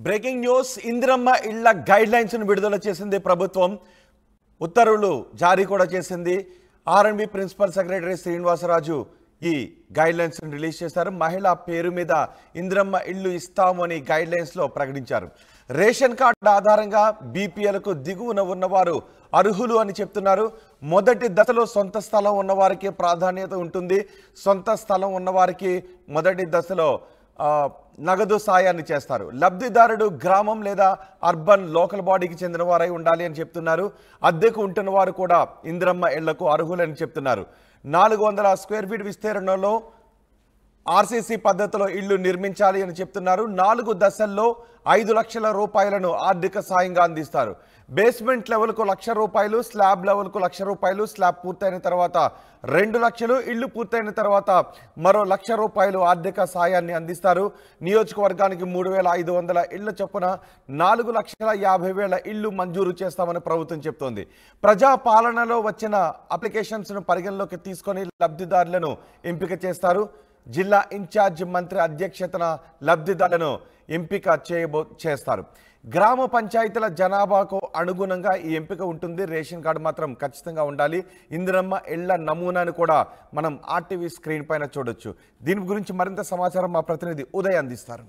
breaking news Indiramma ఇళ్ల guide lines ను విడుదల చేసింది ప్రభుత్వం ఉత్తర్వులు జారీ కూడా చేసింది ఆర్ఎండ్బి ప్రిన్సిపల్ సెక్రటరీ శ్రీనివాసరాజు ఈ గైడ్ లైన్స్ రిలీజ్ చేశారు మహిళ పేరు మీద ఇందిరమ్మ ఇల్లు ఇస్తాము అని గైడ్ లైన్స్ లో ప్రకటించారు రేషన్ కార్డు ఆధారంగా బీపీఎల్కు దిగువన ఉన్నవారు అర్హులు అని చెప్తున్నారు మొదటి దశలో సొంత స్థలం ఉన్నవారికి ప్రాధాన్యత ఉంటుంది సొంత స్థలం ఉన్నవారికి మొదటి దశలో ఆ, నగదు సాయాన్ని చేస్తారు లబ్ధిదారుడు గ్రామం లేదా అర్బన్ లోకల్ బాడీకి చెందిన వారై ఉండాలి అని చెప్తున్నారు అద్దెకు ఉంటున్న వారు కూడా ఇందిరమ్మ ఇళ్లకు అర్హులని చెప్తున్నారు నాలుగు వందల స్క్వేర్ ఫీట్ విస్తీర్ణంలో ఆర్సీసీ పద్ధతిలో ఇళ్లు నిర్మించాలి అని చెప్తున్నారు నాలుగు దశల్లో ఐదు లక్షల రూపాయలను ఆర్థిక సాయంగా అందిస్తారు బేస్మెంట్ లెవెల్కు లక్ష రూపాయలు స్లాబ్ లెవెల్కు లక్ష రూపాయలు స్లాబ్ పూర్తయిన తర్వాత రెండు లక్షలు ఇల్లు పూర్తయిన తర్వాత మరో లక్ష రూపాయలు ఆర్థిక సాయాన్ని అందిస్తారు నియోజకవర్గానికి మూడు వేల ఐదు వందల ఇళ్ల చొప్పున నాలుగు లక్షల యాభై వేల ఇళ్లు మంజూరు చేస్తామని ప్రభుత్వం చెప్తోంది ప్రజా పాలనలో వచ్చిన అప్లికేషన్స్ను పరిగణలోకి తీసుకొని లబ్ధిదారులను ఎంపిక చేస్తారు జిల్లా ఇన్ఛార్జ్ మంత్రి అధ్యక్షతన లబ్ధిదారులను ఎంపిక చేయబో చేస్తారు గ్రామ పంచాయతీల జనాభాకు అనుగుణంగా ఈ ఎంపిక ఉంటుంది రేషన్ కార్డు మాత్రం ఖచ్చితంగా ఉండాలి ఇందిరమ్మ ఇళ్ల నమూనాను కూడా మనం ఆర్టీవీ స్క్రీన్ పైన చూడొచ్చు దీని గురించి మరింత సమాచారం మా ప్రతినిధి ఉదయ్ అందిస్తారు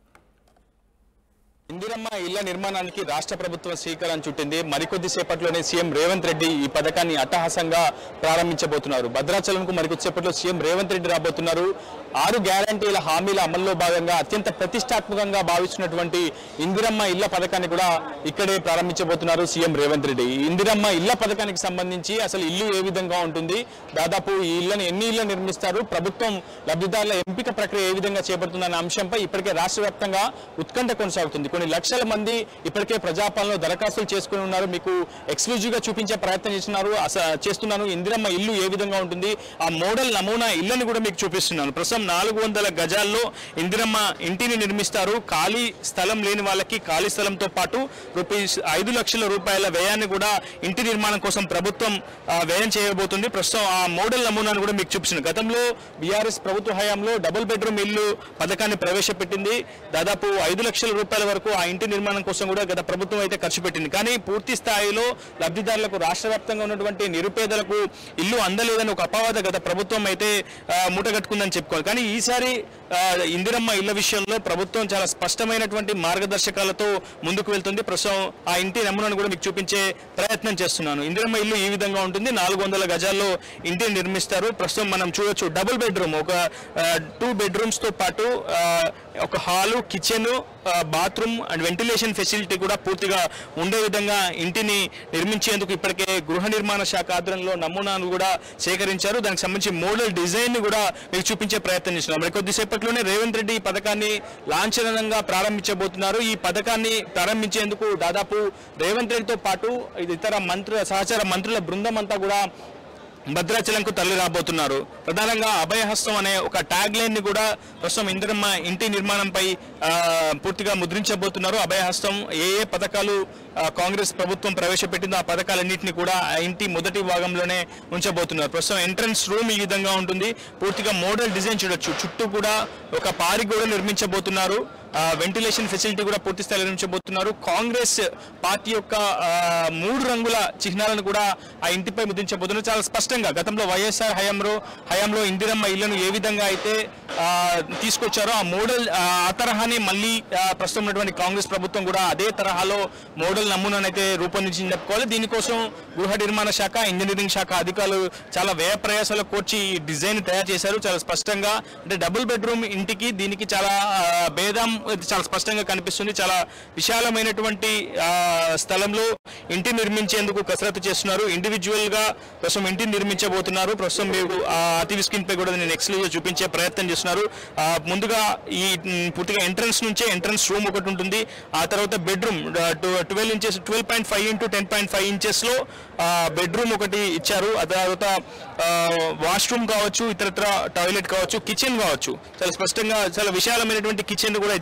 ఇందిరమ్మ ఇళ్ల నిర్మాణానికి రాష్ట్ర ప్రభుత్వం శ్రీకారం చుట్టింది మరికొద్ది సేపట్లోనే సీఎం రేవంత్ రెడ్డి ఈ పథకాన్ని అట్టహాసంగా ప్రారంభించబోతున్నారు భద్రాచలంకు మరికొద్ది సేపట్లో సీఎం రేవంత్ రెడ్డి రాబోతున్నారు ఆరు గ్యారంటీల హామీల అమల్లో భాగంగా అత్యంత ప్రతిష్టాత్మకంగా భావిస్తున్నటువంటి ఇందిరమ్మ ఇళ్ల పథకాన్ని కూడా ఇక్కడే ప్రారంభించబోతున్నారు సీఎం రేవంత్ రెడ్డి ఈ ఇందిరమ్మ ఇళ్ల పథకానికి సంబంధించి అసలు ఇల్లు ఏ విధంగా ఉంటుంది దాదాపు ఈ ఇళ్లను ఎన్ని ఇళ్లు నిర్మిస్తారు ప్రభుత్వం లబ్ధిదారుల ఎంపిక ప్రక్రియ ఏ విధంగా చేపడుతుందన్న అంశంపై ఇప్పటికే రాష్ట్ర వ్యాప్తంగా ఉత్కంఠ కొనసాగుతుంది కొన్ని లక్షల మంది ఇప్పటికే ప్రజాపాలనలో దరఖాస్తులు చేసుకుని ఉన్నారు మీకు ఎక్స్క్లూజివ్ గా చూపించే ప్రయత్నం చేస్తున్నారు అస- చేస్తున్నాను ఇందిరమ్మ ఇల్లు ఏ విధంగా ఉంటుంది ఆ మోడల్ నమూనా ఇళ్లను కూడా మీకు చూపిస్తున్నాను ప్రస్తుతం నాలుగు వందల గజాల్లో ఇందిరమ్మ ఇంటిని నిర్మిస్తారు ఖాళీ స్థలం లేని వాళ్ళకి ఖాళీ స్థలంతో పాటు రూపీస్ ఐదు లక్షల రూపాయల వ్యయాన్ని కూడా ఇంటి నిర్మాణం కోసం ప్రభుత్వం ఆ, వ్యయం చేయబోతుంది ప్రస్తుతం ఆ మోడల్ నమూనాను కూడా మీకు చూపిస్తున్నాను గతంలో బీఆర్ఎస్ ప్రభుత్వ హయాంలో డబుల్ బెడ్రూమ్ ఇల్లు పథకాన్ని ప్రవేశపెట్టింది దాదాపు ఐదు లక్షల రూపాయల వరకు ఆ ఇంటి నిర్మాణం కోసం కూడా గత ప్రభుత్వం అయితే ఖర్చు పెట్టింది కానీ పూర్తి స్థాయిలో లబ్ధిదారులకు రాష్ట్ర వ్యాప్తంగా ఉన్నటువంటి నిరుపేదలకు ఇల్లు అందలేదని ఒక అపవాద గత ప్రభుత్వం అయితే ఆ, మూటగట్టుకుందని చెప్పుకోవాలి కానీ ఈసారి ఆ, ఇందిరమ్మ ఇళ్ల విషయంలో ప్రభుత్వం చాలా స్పష్టమైనటువంటి మార్గదర్శకాలతో ముందుకు వెళ్తుంది ప్రస్తుతం ఆ ఇంటి నమూనాను కూడా మీకు చూపించే ప్రయత్నం చేస్తున్నాను ఇందిరమ్మ ఇల్లు ఈ విధంగా ఉంటుంది నాలుగు వందల గజాల్లో ఇంటిని నిర్మిస్తారు ప్రస్తుతం మనం చూడొచ్చు డబుల్ బెడ్రూమ్ ఒక టూ బెడ్రూమ్స్ తో పాటు ఆ, ఒక hall kitchen bathroom and ventilation facility కూడా పూర్తిగా ఉండే విధంగా ఇంటిని నిర్మించేందుకు ఇప్పటికే గృహ నిర్మాణ శాఖ ఆధ్వర్యంలో నమూనాలు కూడా సేకరించారు దానికి సంబంధించి మోడల్ డిజైన్ ని కూడా మీకు చూపించే ప్రయత్నం చేస్తున్నారు మరి కొద్దిసేపట్లోనే రేవంత్ రెడ్డి ఈ పథకాన్ని లాంఛనంగా ప్రారంభించబోతున్నారు ఈ పథకాన్ని ప్రారంభించేందుకు దాదాపు రేవంత్ రెడ్డితో పాటు ఇది ఇతర మంత్రుల సహచార మంత్రుల బృందం అంతా కూడా భద్రాచలంకు తరలి రాబోతున్నారు ప్రధానంగా అభయహస్తం అనే ఒక ట్యాగ్ లైన్ ని కూడా ప్రస్తుతం ఇందిరమ్మ ఇంటి నిర్మాణంపై ఆ, పూర్తిగా ముద్రించబోతున్నారు అభయహస్తం ఏ ఏ పథకాలు ఆ, కాంగ్రెస్ ప్రభుత్వం ప్రవేశపెట్టిందో ఆ పథకాలన్నింటినీ కూడా ఆ ఇంటి మొదటి భాగంలోనే ఉంచబోతున్నారు ప్రస్తుతం ఎంట్రన్స్ రూమ్ ఈ విధంగా ఉంటుంది పూర్తిగా మోడల్ డిజైన్ చూడొచ్చు చుట్టూ కూడా ఒక పారి కూడా నిర్మించబోతున్నారు ఆ, వెంటిలేషన్ ఫెసిలిటీ కూడా పూర్తి స్థాయిలో నిర్మించబోతున్నారు కాంగ్రెస్ పార్టీ యొక్క ఆ, మూడు రంగుల చిహ్నాలను కూడా ఆ ఇంటిపై ముద్రించబోతున్నారు చాలా స్పష్టంగా గతంలో వైఎస్ఆర్ హయాంలో హయాంలో ఇందిరమ్మ ఇళ్లను ఏ విధంగా అయితే ఆ, తీసుకొచ్చారో ఆ మోడల్ ఆ ఆ తరహాని మళ్ళీ ఆ, ప్రస్తుతం ఉన్నటువంటి కాంగ్రెస్ ప్రభుత్వం కూడా అదే తరహాలో మోడల్ నమూనాను అయితే రూపొందించింది చెప్పుకోవాలి దీనికోసం గృహ నిర్మాణ శాఖ ఇంజనీరింగ్ శాఖ అధికారులు చాలా వ్యయ ప్రయాసాలు కోర్చి ఈ డిజైన్ తయారు చేశారు చాలా స్పష్టంగా అంటే డబుల్ బెడ్రూమ్ ఇంటికి దీనికి చాలా ఆ, భేదం ఇది చాలా స్పష్టంగా కనిపిస్తుంది చాలా విశాలమైనటువంటి ఆ, స్థలంలో ఇంటి నిర్మించేందుకు కసరత్తు చేస్తున్నారు ఇండివిజువల్ గా ప్రస్తుతం ఇంటిని నిర్మించబోతున్నారు ప్రస్తుతం మీకు ఆ టీవీ స్క్రీన్ పై కూడా నేను ఎక్స్క్లూజివ్ చూపించే ప్రయత్నం చేస్తున్నారు ఆ, ముందుగా ఈ మ్, పూర్తిగా ఎంట్రన్స్ నుంచే ఎంట్రన్స్ రూమ్ ఒకటి ఉంటుంది ఆ తర్వాత bedroom twelve inches twelve point five into ten point five inches లో బెడ్రూమ్ ఒకటి ఇచ్చారు ఆ తర్వాత వాష్రూమ్ కావచ్చు ఇతరత్ర టాయిలెట్ కావచ్చు కిచెన్ కావచ్చు చాలా స్పష్టంగా చాలా విశాలమైనటువంటి కిచెన్ కూడా ఇచ్చారు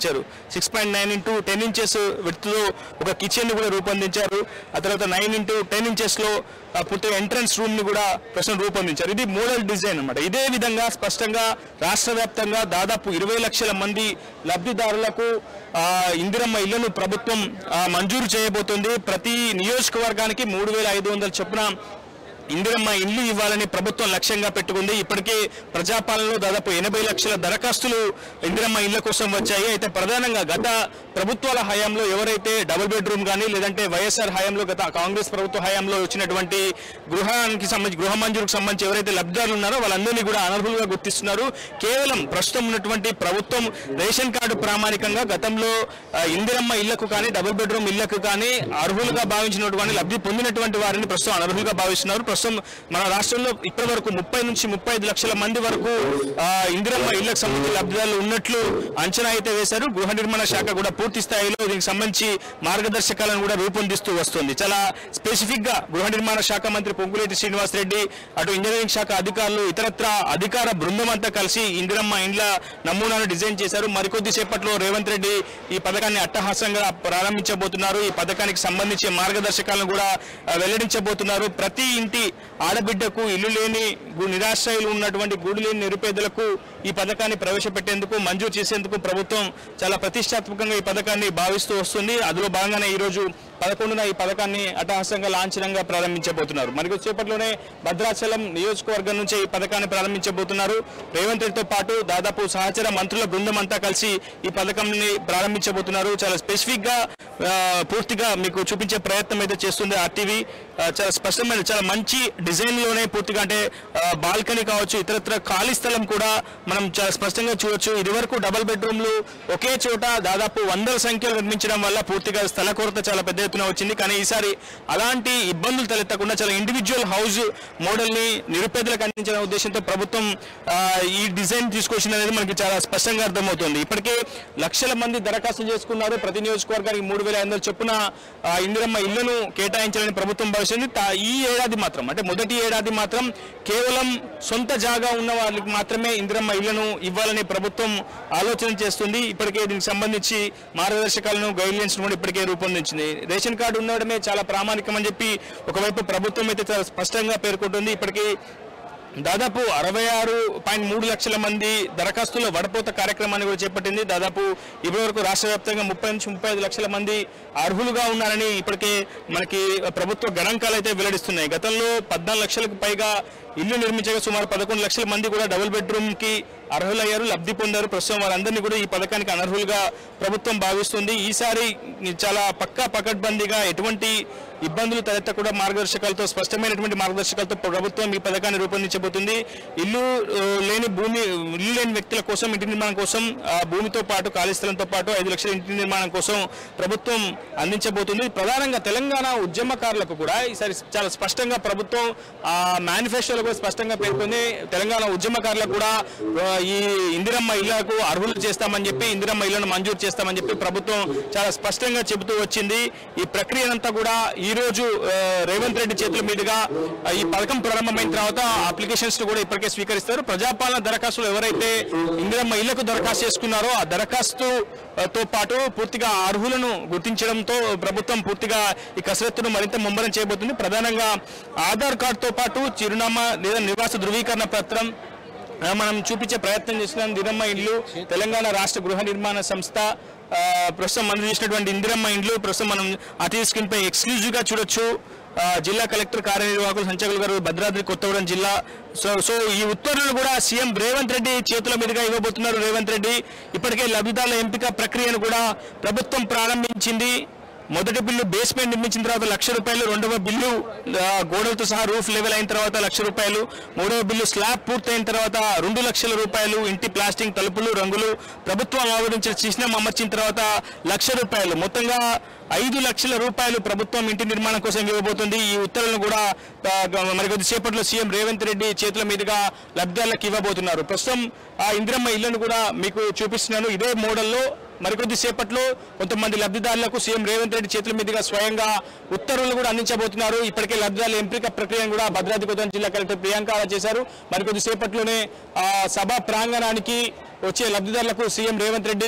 రూపొందించారు six point nine into ten inches విడ్త్లో ఒక కిచెన్ కూడా రూపొందించారు ఆ తర్వాత నైన్ ఇంటూ టెన్ ఇంచెస్లో పూర్తిగా ఎంట్రన్స్ రూమ్ ని కూడా ప్రస్తుతం రూపొందించారు ఇది మోడల్ డిజైన్ అన్నమాట ఇదే విధంగా స్పష్టంగా రాష్ట్ర వ్యాప్తంగా దాదాపు ఇరవై లక్షల మంది లబ్ధిదారులకు ఆ, ఇందిరమ్మ ఇళ్లను ప్రభుత్వం ఆ, మంజూరు చేయబోతుంది ప్రతి నియోజకవర్గానికి మూడు వేల ఐదు వందల చొప్పున ఇందిరమ్మ ఇల్లు ఇవ్వాలని ప్రభుత్వం లక్ష్యంగా పెట్టుకుంది ఇప్పటికే ప్రజాపాలనలో దాదాపు ఎనభై లక్షల దరఖాస్తులు ఇందిరమ్మ ఇళ్ల కోసం వచ్చాయి అయితే ప్రధానంగా గత ప్రభుత్వాల హయాంలో ఎవరైతే డబుల్ బెడ్రూమ్ కానీ లేదంటే వైఎస్ఆర్ హయాంలో గత కాంగ్రెస్ ప్రభుత్వ హయాంలో వచ్చినటువంటి గృహానికి సంబంధించి గృహ మంజూరుకు సంబంధించి ఎవరైతే లబ్ధిదారులు ఉన్నారో వాళ్ళందరినీ కూడా అనర్హులుగా గుర్తిస్తున్నారు కేవలం ప్రస్తుతం ఉన్నటువంటి ప్రభుత్వం రేషన్ కార్డు ప్రామాణికంగా గతంలో ఆ, ఇందిరమ్మ ఇళ్లకు కానీ డబుల్ బెడ్రూమ్ ఇళ్లకు కానీ అర్హులుగా భావించినటువంటి లబ్ధి పొందినటువంటి వారిని ప్రస్తుతం అనర్హులుగా భావిస్తున్నారు ప్రస్తుతం మన రాష్ట్రంలో ఇప్పటి వరకు ముప్పై నుంచి ముప్పై ఐదు లక్షల మంది వరకు ఆ, ఇందిరమ్మ ఇళ్లకు సంబంధించిన లబ్ధిదారులు ఉన్నట్లు అంచనా అయితే వేశారు గృహ నిర్మాణ శాఖ కూడా పూర్తి స్థాయిలో దీనికి సంబంధించి మార్గదర్శకాలను కూడా రూపొందిస్తూ వస్తుంది చాలా స్పెసిఫిక్ గా గృహ నిర్మాణ శాఖ మంత్రి పొంగులేటి శ్రీనివాస్ రెడ్డి అటు ఇంజనీరింగ్ శాఖ అధికారులు ఇతరత్ర అధికార బృందం అంతా కలిసి ఇందిరమ్మ ఇండ్ల నమూనాను డిజైన్ చేశారు మరికొద్ది సేపట్లో రేవంత్ రెడ్డి ఈ పథకాన్ని అట్టహాసంగా ప్రారంభించబోతున్నారు ఈ పథకానికి సంబంధించి మార్గదర్శకాలను కూడా ఆ, వెల్లడించబోతున్నారు ప్రతి ఇంటి ఆడబిడ్డకు ఇల్లు లేని గు- నిరాశ్రయులు ఉన్నటువంటి గూడు లేని నిరుపేదలకు ఈ పథకాన్ని ప్రవేశపెట్టేందుకు మంజూరు చేసేందుకు ప్రభుత్వం చాలా ప్రతిష్టాత్మకంగా ఈ పథకాన్ని భావిస్తూ వస్తుంది అందులో భాగంగానే ఈ రోజు పదకొండున ఈ పథకాన్ని అట్టహాసంగా లాంఛనంగా ప్రారంభించబోతున్నారు మరి సేపట్లోనే భద్రాచలం నియోజకవర్గం నుంచి ఈ పథకాన్ని ప్రారంభించబోతున్నారు రేవంత్ రెడ్డితో పాటు దాదాపు సహచర మంత్రుల బృందం అంతా కలిసి ఈ పథకాన్ని ప్రారంభించబోతున్నారు చాలా స్పెసిఫిక్ గా ఆ, పూర్తిగా మీకు చూపించే ప్రయత్నం అయితే చేస్తుంది ఆర్టీవీ ఆ, చాలా స్పష్టమైన చాలా మంచి డిజైన్ లోనే పూర్తిగా అంటే బాల్కనీ కావచ్చు ఇతరత్ర ఖాళీ స్థలం కూడా మనం చాలా స్పష్టంగా చూడొచ్చు ఇది వరకు డబల్ బెడ్రూమ్లు ఒకే చోట దాదాపు వందల సంఖ్యలో నిర్మించడం వల్ల పూర్తిగా స్థల కొరత చాలా పెద్ద ఎత్తున వచ్చింది కానీ ఈసారి అలాంటి ఇబ్బందులు తలెత్తకుండా చాలా ఇండివిజువల్ హౌస్ మోడల్ ని నిరుపేదలకు అందించిన ఉద్దేశంతో ప్రభుత్వం ఆ, ఈ డిజైన్ తీసుకొచ్చింది అనేది మనకి చాలా స్పష్టంగా అర్థమవుతుంది ఇప్పటికే లక్షల మంది దరఖాస్తులు చేసుకున్నారు ప్రతి నియోజకవర్గానికి మూడు వేల ఐదు వందల చొప్పున ఆ, ఇందిరమ్మ ఇళ్లను కేటాయించాలని ప్రభుత్వం భావిస్తుంది తా- ఈ ఏడాది మాత్రం అంటే మొదటి ఏడాది మాత్రం కేవలం సొంత జాగా ఉన్న వాళ్ళకి మాత్రమే ఇందిరమ్మ ఇళ్లను ఇవ్వాలని ప్రభుత్వం ఆలోచన చేస్తుంది ఇప్పటికే దీనికి సంబంధించి మార్గదర్శకాలను గైడ్ లైన్స్ కూడా ఇప్పటికే రూపొందించింది రేషన్ కార్డు ఉండడమే చాలా ప్రామాణికం అని చెప్పి ఒకవైపు ప్రభుత్వం అయితే చాలా స్పష్టంగా పేర్కొంటుంది ఇప్పటికీ దాదాపు అరవై ఆరు పాయింట్ మూడు లక్షల మంది దరఖాస్తుల వడపోత కార్యక్రమాన్ని కూడా చేపట్టింది దాదాపు ఇప్పటి వరకు రాష్ట్ర వ్యాప్తంగా ముప్పై నుంచి ముప్పై ఐదు లక్షల మంది అర్హులుగా ఉన్నారని ఇప్పటికే మనకి ప్రభుత్వ గణాంకాలు అయితే వెల్లడిస్తున్నాయి గతంలో పద్నాలుగు లక్షలకు పైగా ఇల్లు నిర్మించగా సుమారు పదకొండు లక్షల మంది కూడా డబుల్ బెడ్రూమ్ కి అర్హులయ్యారు లబ్ధి పొందారు ప్రస్తుతం వారందరినీ కూడా ఈ పథకానికి అనర్హులుగా ప్రభుత్వం భావిస్తుంది ఈసారి చాలా పక్కా పకడ్బందీగా ఎటువంటి ఇబ్బందులు తలెత్తకుండా మార్గదర్శకాలతో స్పష్టమైనటువంటి మార్గదర్శకాలతో ప్రభుత్వం ఈ పథకాన్ని రూపొందించబోతుంది ఇల్లు ఆ, లేని భూమి ఇల్లు లేని వ్యక్తుల కోసం ఇంటి నిర్మాణం కోసం ఆ భూమితో పాటు ఖాళీ స్థలంతో పాటు ఐదు లక్షల ఇంటి నిర్మాణం కోసం ప్రభుత్వం అందించబోతుంది ప్రధానంగా తెలంగాణ ఉద్యమకారులకు కూడా ఈసారి చాలా స్పష్టంగా ప్రభుత్వం ఆ మేనిఫెస్టోలో కూడా స్పష్టంగా పేర్కొంది తెలంగాణ ఉద్యమకారులకు కూడా ఆ, ఈ ఇందిరమ్మ ఇళ్లకు అర్హులు చేస్తామని చెప్పి ఇందిరమ్మ ఇళ్లను మంజూరు చేస్తామని చెప్పి ప్రభుత్వం చాలా స్పష్టంగా చెబుతూ వచ్చింది ఈ ప్రక్రియనంతా కూడా ఈ రోజు ఆ, రేవంత్ రెడ్డి చేతుల మీదుగా ఆ, ఈ పథకం ప్రారంభమైన తర్వాత అప్లికేషన్స్ కూడా ఇప్పటికే స్వీకరిస్తారు ప్రజాపాలన దరఖాస్తులు ఎవరైతే ఇందిరమ్మ ఇళ్లకు దరఖాస్తు చేసుకున్నారో ఆ దరఖాస్తు ఆ, తో పాటు పూర్తిగా అర్హులను గుర్తించడంతో ప్రభుత్వం పూర్తిగా ఈ కసరత్తును మరింత ముమ్మరం చేయబోతుంది ప్రధానంగా ఆధార్ కార్డుతో పాటు చిరునామా లేదా నివాస ధృవీకరణ పత్రం ఆ, మనం చూపించే ప్రయత్నం చేస్తున్నాం దినమ్మ ఇండ్లు తెలంగాణ రాష్ట్ర గృహ నిర్మాణ సంస్థ ఆ, ప్రస్తుతం మనం చూసినటువంటి ఇందిరమ్మ ఇండ్లు ప్రస్తుతం మనం అతి స్క్రీన్ పై ఎక్స్క్లూజివ్ గా చూడొచ్చు ఆ, జిల్లా కలెక్టర్ కార్యనిర్వాహకులు సంచాలకులు గారు భద్రాద్రి కొత్తగూడెం జిల్లా సో సో ఈ ఉత్తర్వులు కూడా సీఎం రేవంత్ రెడ్డి చేతుల మీదుగా ఇవ్వబోతున్నారు రేవంత్ రెడ్డి ఇప్పటికే లబ్ధిదారుల ఎంపిక ప్రక్రియను కూడా ప్రభుత్వం ప్రారంభించింది మొదటి బిల్లు బేస్మెంట్ నిర్మించిన తర్వాత లక్ష రూపాయలు రెండవ బిల్లు ఆ, గోడలతో సహా రూఫ్ లెవెల్ అయిన తర్వాత లక్ష రూపాయలు మూడవ బిల్లు స్లాబ్ పూర్తయిన తర్వాత రెండు లక్షల రూపాయలు ఇంటి ప్లాస్టింగ్ తలుపులు రంగులు ప్రభుత్వం ఆమోదించిన చిహ్నం అమర్చిన తర్వాత లక్ష రూపాయలు మొత్తంగా ఐదు లక్షల రూపాయలు ప్రభుత్వం ఇంటి నిర్మాణం కోసం ఇవ్వబోతుంది ఈ ఉత్తర్వులను కూడా ఆ, గ- మరి కొద్దిసేపట్లో సీఎం రేవంత్ రెడ్డి చేతుల మీదుగా లబ్ధిదారులకు ఇవ్వబోతున్నారు ప్రస్తుతం ఆ ఇందిరమ్మ ఇళ్లను కూడా మీకు చూపిస్తున్నాను ఇదే మోడల్లో మరికొద్ది సేపట్లో కొంతమంది లబ్ధిదారులకు సీఎం రేవంత్ రెడ్డి చేతుల మీదుగా స్వయంగా ఉత్తర్వులు కూడా అందించబోతున్నారు ఇప్పటికే లబ్ధిదారుల ఎంపిక ప్రక్రియను కూడా భద్రాద్రి కొత్తగూడెం జిల్లా కలెక్టర్ ప్రియాంక ఆరా చేశారు మరికొద్ది సేపట్లోనే ఆ, సభ ప్రాంగణానికి వచ్చే లబ్ధిదారులకు సీఎం రేవంత్ రెడ్డి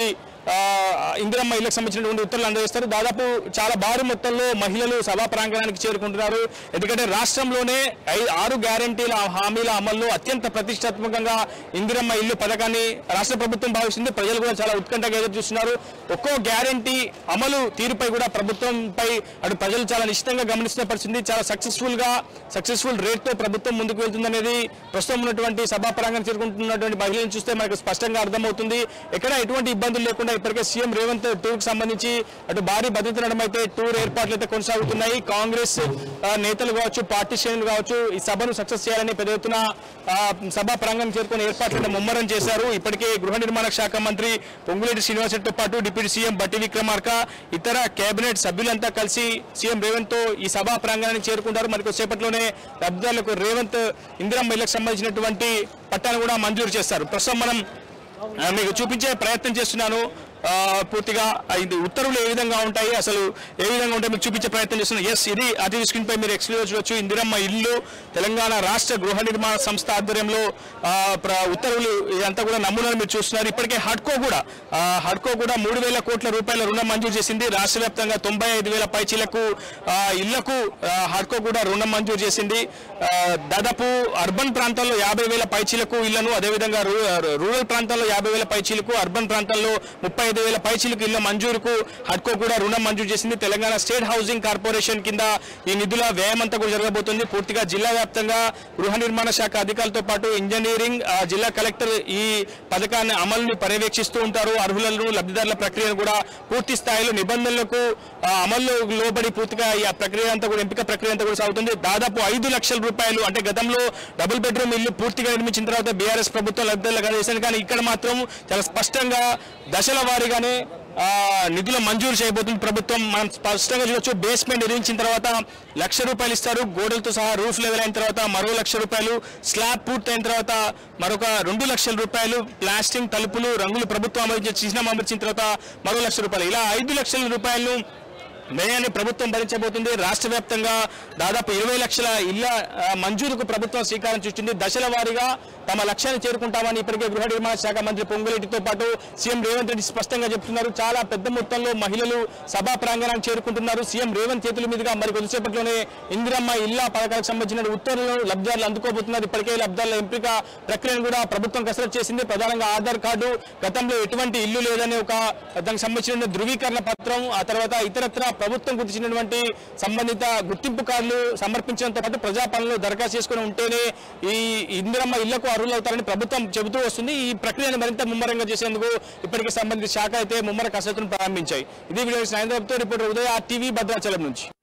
ఆ, ఇందిరమ్మ ఇళ్లకు సంబంధించినటువంటి ఉత్తర్వులు అందజేస్తారు దాదాపు చాలా భారీ మొత్తంలో మహిళలు సభా ప్రాంగణానికి చేరుకుంటున్నారు ఎందుకంటే రాష్ట్రంలోనే ఐ- ఆరు గ్యారంటీల హామీల అమల్లో అత్యంత ప్రతిష్టాత్మకంగా ఇందిరమ్మ ఇల్లు పథకాన్ని రాష్ట్ర ప్రభుత్వం భావిస్తుంది ప్రజలు కూడా చాలా ఉత్కంఠగా ఎదురు చూస్తున్నారు ఒక్కో గ్యారంటీ అమలు తీరుపై కూడా ప్రభుత్వంపై అటు ప్రజలు చాలా నిశ్చితంగా గమనిస్తున్న పరిస్థితి చాలా సక్సెస్ఫుల్ గా సక్సెస్ఫుల్ రేట్ తో ప్రభుత్వం ముందుకు వెళ్తుందనేది ప్రస్తుతం ఉన్నటువంటి సభా ప్రాంగణం చేరుకుంటున్నటువంటి మహిళలను చూస్తే మనకు స్పష్టంగా అర్థమవుతుంది ఎక్కడ ఎటువంటి ఇబ్బందులు లేకుండా ఇప్పటికే సీఎం రేవంత్ టూర్ కు సంబంధించి అటు భారీ భద్రత నడమ అయితే టూర్ ఏర్పాట్లు అయితే కొనసాగుతున్నాయి కాంగ్రెస్ ఆ, నేతలు కావచ్చు పార్టీ శ్రేణులు కావచ్చు ఈ సభను సక్సెస్ చేయాలని పెద్ద ఎత్తున ఆ, సభా ప్రాంగణం చేరుకుని ఏర్పాట్లను ముమ్మరం చేశారు ఇప్పటికే గృహ నిర్మాణ శాఖ మంత్రి పొంగులేటి శ్రీనివాసరెడ్డితో పాటు డిప్యూటీ సీఎం బట్టి విక్రమార్క ఇతర కేబినెట్ సభ్యులంతా కలిసి సీఎం రేవంత్ తో ఈ సభా ప్రాంగణానికి చేరుకుంటారు మరి కొద్దిసేపట్లోనే లబ్ధిదారులకు రేవంత్ ఇందిరమ్మ ఇళ్లకు సంబంధించినటువంటి పట్టాను కూడా మంజూరు చేస్తారు ప్రస్తుతం మనం ఆ, మీకు చూపించే ప్రయత్నం చేస్తున్నాను ఆ, పూర్తిగా ఆ, ఇది ఉత్తర్వులు ఏ విధంగా ఉంటాయి అసలు ఏ విధంగా ఉంటాయి మీకు చూపించే ప్రయత్నం చేస్తున్నాను ఎస్ ఇది అతి స్క్రీన్ పై మీరు ఎక్స్క్లూజ్ చూడొచ్చు ఇందిరమ్మ ఇల్లు తెలంగాణ రాష్ట్ర గృహ నిర్మాణ సంస్థ ఆధ్వర్యంలో ఆ, ప్ర- ఉత్తర్వులు ఇదంతా కూడా నమూనాలు మీరు చూస్తున్నారు ఇప్పటికే హడ్కో కూడా ఆ, హడ్కో కూడా మూడు వేల కోట్ల రూపాయల రుణం మంజూరు చేసింది రాష్ట్ర వ్యాప్తంగా తొంభై ఐదు వేల పైచీలకు ఆ, ఇళ్లకు ఆ, హడ్కో కూడా రుణం మంజూరు చేసింది ఆ, దాదాపు అర్బన్ ప్రాంతాల్లో యాభై వేల పైచీలకు ఇళ్లను అదేవిధంగా రూ- రూరల్ ప్రాంతాల్లో యాభై వేల పైచీలకు అర్బన్ ప్రాంతాల్లో ముప్పై ఐదు వేల పైచీలకు ఇళ్ల మంజూరుకు హడ్కో కూడా రుణం మంజూరు చేసింది తెలంగాణ స్టేట్ హౌసింగ్ కార్పొరేషన్ కింద ఈ నిధుల వ్యయం అంతా కూడా జరగబోతుంది పూర్తిగా జిల్లా వ్యాప్తంగా గృహ నిర్మాణ శాఖ అధికారులతో పాటు ఇంజనీరింగ్ ఆ, జిల్లా కలెక్టర్ ఈ పథకాన్ని అమలుని పర్యవేక్షిస్తూ ఉంటారు అర్హులను లబ్ధిదారుల ప్రక్రియను కూడా పూర్తి స్థాయిలో నిబంధనలకు ఆ, అమల్లో లోబడి పూర్తిగా ఈ ప్రక్రియ అంతా కూడా ఎంపిక ప్రక్రియ అంతా కూడా సాగుతుంది దాదాపు ఐదు లక్షల రూపాయలు అంటే గతంలో డబుల్ బెడ్రూమ్ ఇల్లు పూర్తిగా నిర్మించిన తర్వాత బీఆర్ఎస్ ప్రభుత్వం లబ్ధిదారులకు అందజేసింది కానీ ఇక్కడ మాత్రం చాలా స్పష్టంగా దశల వారీగానే ఆ, నిధుల మంజూరు చేయబోతుంది ప్రభుత్వం మనం స్పష్టంగా చూడొచ్చు బేస్మెంట్ నిర్మించిన తర్వాత లక్ష రూపాయలు ఇస్తారు గోడలతో సహా రూఫ్ లెవెల్ అయిన తర్వాత మరో లక్ష రూపాయలు స్లాబ్ పూర్తయిన తర్వాత మరొక రెండు లక్షల రూపాయలు ప్లాస్టింగ్ తలుపులు రంగులు ప్రభుత్వం అమలు చిహ్నం అమర్చిన తర్వాత మరో లక్ష రూపాయలు ఇలా ఐదు లక్షల రూపాయలను వ్యయాన్ని ప్రభుత్వం భరించబోతుంది రాష్ట్ర వ్యాప్తంగా దాదాపు ఇరవై లక్షల ఇళ్ల ఆ, మంజూరుకు ప్రభుత్వం శ్రీకారం చుట్టింది దశల వారీగా తమ లక్ష్యాన్ని చేరుకుంటామని ఇప్పటికే గృహ నిర్మాణ శాఖ మంత్రి పొంగులేటితో పాటు సీఎం రేవంత్ రెడ్డి స్పష్టంగా చెప్తున్నారు చాలా పెద్ద మొత్తంలో మహిళలు సభా ప్రాంగణానికి చేరుకుంటున్నారు సీఎం రేవంత్ చేతుల మీదుగా మరి కొద్దిసేపట్లోనే ఇందిరమ్మ ఇళ్ల పథకాలకు సంబంధించిన ఉత్తర్వులను లబ్ధిదారులు అందుకోబోతున్నారు ఇప్పటికే లబ్ధిదారుల ఎంపిక ప్రక్రియను కూడా ప్రభుత్వం కసరత్తు చేసింది ప్రధానంగా ఆధార్ కార్డు గతంలో ఎటువంటి ఇల్లు లేదని ఒక దానికి సంబంధించిన ధృవీకరణ పత్రం ఆ తర్వాత ఇతరత్ర ప్రభుత్వం గుర్తించినటువంటి సంబంధిత గుర్తింపు కార్డులు సమర్పించడంతో పాటు ప్రజాపాలనలో దరఖాస్తు చేసుకుని ఉంటేనే ఈ ఇందిరమ్మ ఇళ్లకు అర్హులు అవుతారని ప్రభుత్వం చెబుతూ వస్తుంది ఈ ప్రక్రియను మరింత ముమ్మరంగా చేసేందుకు ఇప్పటికే సంబంధిత శాఖ అయితే ముమ్మర కసరత్తును ప్రారంభించాయి ఇది వీడియో సాయంత్రంతో రిపోర్టర్ ఉదయ టీవీ భద్రాచలం నుంచి